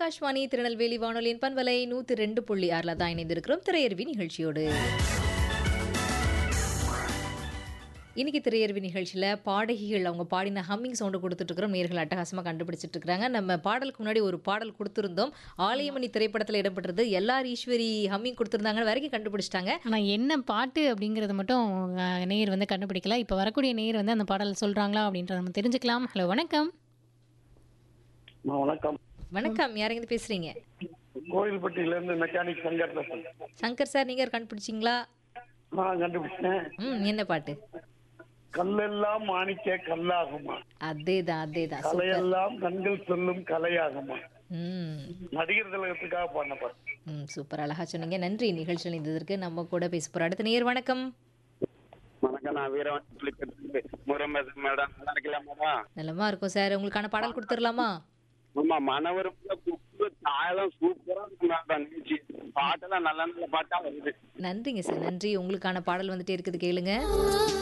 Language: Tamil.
ஆகாஷ்வாணி திருநெல்வேலி வானொலியின் பண்பலை நூத்தி ரெண்டு புள்ளி ஆறுல தான் இணைந்திருக்கிறோம் திரையருவி நிகழ்ச்சியோடு இன்னைக்கு திரையருவி நிகழ்ச்சியில் பாடகிகள் அவங்க பாடின ஹம்மிங் சவுண்டு கொடுத்துட்டு இருக்கிறோம் நேர்கள் அட்டகாசமாக கண்டுபிடிச்சிட்டு இருக்காங்க நம்ம பாடலுக்கு முன்னாடி ஒரு பாடல் கொடுத்துருந்தோம் ஆலயமணி திரைப்படத்தில் இடம்பெற்றது எல்லார் ஈஸ்வரி ஹம்மிங் கொடுத்துருந்தாங்க வரைக்கும் கண்டுபிடிச்சிட்டாங்க ஆனால் என்ன பாட்டு அப்படிங்கிறத மட்டும் அஹ், நேயர் வந்து கண்டுபிடிக்கல இப்போ வரக்கூடிய நேயர் வந்து அந்த பாடல் சொல்கிறாங்களா அப்படின்றத நம்ம தெரிஞ்சுக்கலாம் ஹலோ வணக்கம் அம்மா, வணக்கம் வணக்கம் யாரெங்க பேசுறீங்க கோயில்பட்டியில இருந்து மெக்கானிக் சங்கர் பேசுறேன் சங்கர் சார் நீங்க கண்டுபிடிச்சிங்களா நான் கண்டுபிடிச்சேன் ம் என்ன பாட்டு கல்லெல்லாம் மாணிக்க கல்லாகுமா அதேதான் அதேதான் சூப்பர் கலையெல்லாம் கண்கள் சொல்லும் கலையாகுமா ம் நடிகர் திலகத்துக்காக பாடின பாட்டு ம் சூப்பர் அழகா சொன்னீங்க நன்றி நிகழ்ச்சியில் இருந்ததற்கு நம்ம கூட பேச போற அடுத்த நேயர் வணக்கம் வணக்கம் நான் வீரவன் புலிக்கட்டு முரம் பேசுறேன் மேடம் நல்லா இருக்கலாம் மேடம் நலமா இருக்கும் சார் உங்களுக்கான பாடல் கொடுத்துடலாமா ஆமா மனவருப்புல குப்பு தாயெல்லாம் சூப்பரா இருக்கு மேடம் நிகழ்ச்சி பாட்டெல்லாம் நல்ல நல்ல பாட்டா வருது நன்றிங்க சார் நன்றி உங்களுக்கான பாடல் வந்துட்டே இருக்குது கேளுங்க